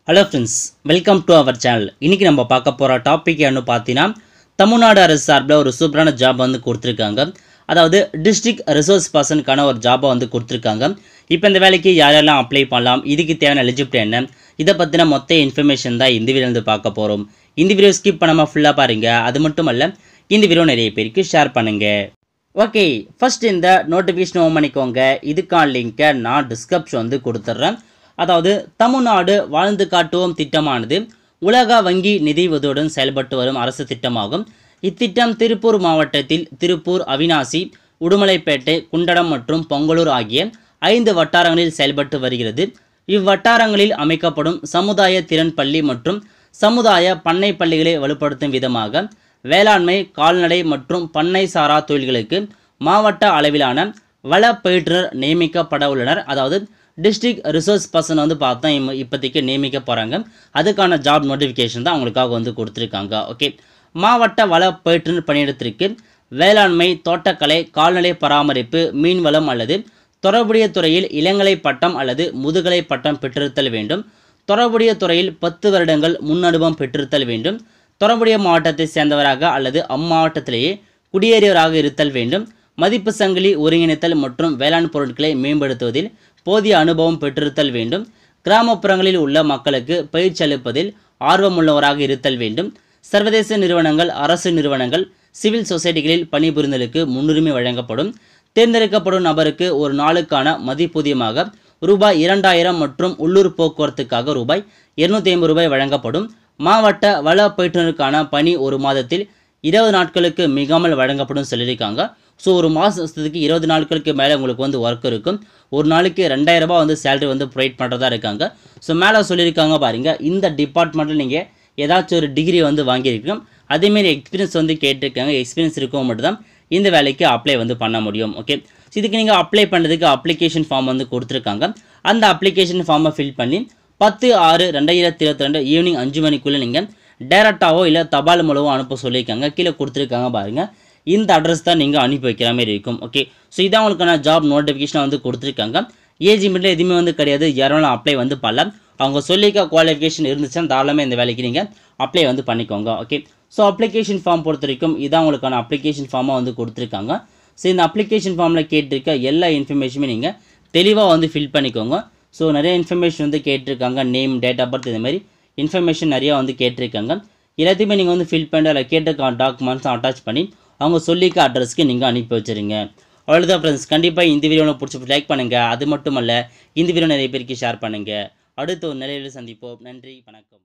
hello friends welcome to our channel இன்றைக்கி நம்ம பார்க்க போகிற டாபிக் என்ன பார்த்தீங்கன்னா தமிழ்நாடு அரசு சார்பில் ஒரு சூப்பரான ஜாப் வந்து கொடுத்துருக்காங்க அதாவது டிஸ்ட்ரிக்ட் ரிசோர்ஸ் பர்சனுக்கான ஒரு ஜாபை வந்து கொடுத்துருக்காங்க இப்போ இந்த வேலைக்கு யாரெல்லாம் அப்ளை பண்ணலாம் இதுக்கு தேவையான எலிஜிபிலிட்டி என்ன இதை பற்றின மொத்த இன்ஃபர்மேஷன் தான் இந்த வீடியோ வந்து பார்க்க போகிறோம் இந்த வீடியோ ஸ்கிப் பண்ணாமல் ஃபுல்லாக பாருங்கள் அது மட்டும் அல்ல இந்த வீடியோ நிறைய பேருக்கு ஷேர் பண்ணுங்கள் ஓகே ஃபர்ஸ்ட் இந்த நோட்டிஃபிகேஷன் ஓன் பண்ணிக்கோங்க இதுக்கான லிங்கை நான் டிஸ்கிரிப்ஷன் வந்து கொடுத்துட்றேன் அதாவது தமிழ்நாடு வாழ்ந்து காட்டுவோம் திட்டமானது உலக வங்கி நிதி உதவியுடன் செயல்பட்டு வரும் அரசு திட்டமாகும் இத்திட்டம் திருப்பூர் மாவட்டத்தில் திருப்பூர் அவினாசி உடுமலைப்பேட்டை குண்டடம் மற்றும் பொங்கலூர் ஆகிய ஐந்து வட்டாரங்களில் செயல்பட்டு வருகிறது இவ்வட்டாரங்களில் அமைக்கப்படும் சமுதாய திறன் பள்ளி மற்றும் சமுதாய பண்ணை பள்ளிகளை வலுப்படுத்தும் விதமாக வேளாண்மை கால்நடை மற்றும் பண்ணை சாரா தொழில்களுக்கு மாவட்ட அளவிலான வள பயிற்றுனர் நியமிக்கப்பட உள்ளனர் அதாவது டிஸ்ட்ரிக்ட் ரிசோர்ஸ் பர்சன் வந்து பார்த்தா இம்ம- இப்போதைக்கு நியமிக்க போகிறாங்க அதுக்கான ஜாப் நோட்டிஃபிகேஷன் தான் அவங்களுக்காக வந்து கொடுத்துருக்காங்க ஓகே மாவட்ட வள பயிற்றுனர் பணியிடத்திற்கு வேளாண்மை தோட்டக்கலை கால்நடை பராமரிப்பு மீன்வளம் அல்லது தொடர்புடைய துறையில் இளங்கலை பட்டம் அல்லது முதுகலை பட்டம் பெற்றிருத்தல் வேண்டும் தொடர்புடைய துறையில் பத்து வருடங்கள் முன் அனுபவம் பெற்றிருத்தல் வேண்டும் தொடர்புடைய மாவட்டத்தை சேர்ந்தவராக அல்லது அம்மாவட்டத்திலேயே குடியேறியவராக இருத்தல் வேண்டும் மதிப்பு சங்கிலி ஒருங்கிணைத்தல் மற்றும் வேளாண் பொருட்களை மேம்படுத்துவதில் போதிய அனுபவம் பெற்றிருத்தல் வேண்டும் கிராமப்புறங்களில் உள்ள மக்களுக்கு பயிற்சி அளிப்பதில் ஆர்வமுள்ளவராக இருத்தல் வேண்டும் சர்வதேச நிறுவனங்கள் அரசு நிறுவனங்கள் சிவில் சொசைட்டிகளில் பணிபுரிந்தலுக்கு முன்னுரிமை வழங்கப்படும் தேர்ந்தெடுக்கப்படும் நபருக்கு ஒரு நாளுக்கான மதிப்பூதியமாக ரூபாய் இரண்டாயிரம் மற்றும் உள்ளூர் போக்குவரத்துக்காக ரூபாய் இருநூத்தி ஐம்பது ரூபாய் வழங்கப்படும் மாவட்ட வள பயிற்றுனருக்கான பணி ஒரு மாதத்தில் இருபது நாட்களுக்கு மிகாமல் வழங்கப்படும் சொல்லியிருக்காங்க ஸோ ஒரு மாதத்துக்கு இருபது நாட்களுக்கு மேலே உங்களுக்கு வந்து ஒர்க் இருக்கும் ஒரு நாளைக்கு ரெண்டாயிரம் ரூபாய் வந்து சேலரி வந்து ப்ரொவைட் பண்ணுறதா இருக்காங்க ஸோ மேலே சொல்லியிருக்காங்க பாருங்க இந்த டிபார்ட்மெண்ட்டில் நீங்கள் ஏதாச்சும் ஒரு டிகிரி வந்து வாங்கியிருக்கணும் அதேமாரி எக்ஸ்பீரியன்ஸ் வந்து கேட்டிருக்காங்க எக்ஸ்பீரியன்ஸ் இருக்கவும் மட்டும்தான் இந்த வேலைக்கு அப்ளை வந்து பண்ண முடியும் ஓகே ஸோ இதுக்கு நீங்கள் அப்ளை பண்ணுறதுக்கு அப்ளிகேஷன் ஃபார்ம் வந்து கொடுத்துருக்காங்க அந்த அப்ளிகேஷன் ஃபார்மை ஃபில் பண்ணி பத்து ஆறு ரெண்டாயிரத்தி இருபத்தி ரெண்டு ஈவினிங் அஞ்சு மணிக்குள்ளே நீங்கள் டேரெக்டாவோ இல்லை தபால் மூலமோ அனுப்ப சொல்லியிருக்காங்க கீழே கொடுத்துருக்காங்க பாருங்கள் இந்த அட்ரஸ் தான் நீங்கள் அனுப்பி வைக்கிற மாதிரி இருக்கும் ஓகே ஸோ இதான் உங்களுக்கான ஜாப் நோட்டிஃபிகேஷன் வந்து கொடுத்துருக்காங்க ஏஜ் லிமிட்டில் எதுவுமே வந்து கிடையாது யாராலும் அப்ளை வந்து பண்ணலாம் அவங்க சொல்லிக்க குவாலிஃபிகேஷன் இருந்துச்சுன்னா தாராளமாக இந்த வேலைக்கு நீங்கள் அப்ளை வந்து பண்ணிக்கோங்க ஓகே ஸோ அப்ளிகேஷன் ஃபார்ம் பொறுத்த வரைக்கும் இதான் உங்களுக்கான அப்ளிகேஷன் ஃபார்மாக வந்து கொடுத்துருக்காங்க ஸோ இந்த அப்ளிகேஷன் ஃபார்மில் கேட்டிருக்க எல்லா இன்ஃபர்மேஷனுமே நீங்கள் தெளிவாக வந்து ஃபில் பண்ணிக்கோங்க ஸோ நிறைய இன்ஃபர்மேஷன் வந்து கேட்டிருக்காங்க நேம் டேட் ஆஃப் பர்த் இந்த மாதிரி இன்ஃபர்மேஷன் நிறையா வந்து கேட்டிருக்காங்க எல்லாத்தையுமே நீங்கள் வந்து ஃபில் பண்ணி அதில் கேட்டிருக்க டாக்குமெண்ட்ஸும் அட்டாச் பண்ணி அவங்க சொல்லிக்க அட்ரஸ்க்கு நீங்கள் அனுப்பி வச்சுருங்க அவ்வளோதான் ஃப்ரெண்ட்ஸ் கண்டிப்பாக இந்த வீடியோவில் பிடிச்சி லைக் பண்ணுங்கள் அது மட்டும் அல்ல இந்த வீடியோ நிறைய பேருக்கு ஷேர் பண்ணுங்கள் அடுத்த ஒரு நிலையில் சந்திப்போம் நன்றி வணக்கம்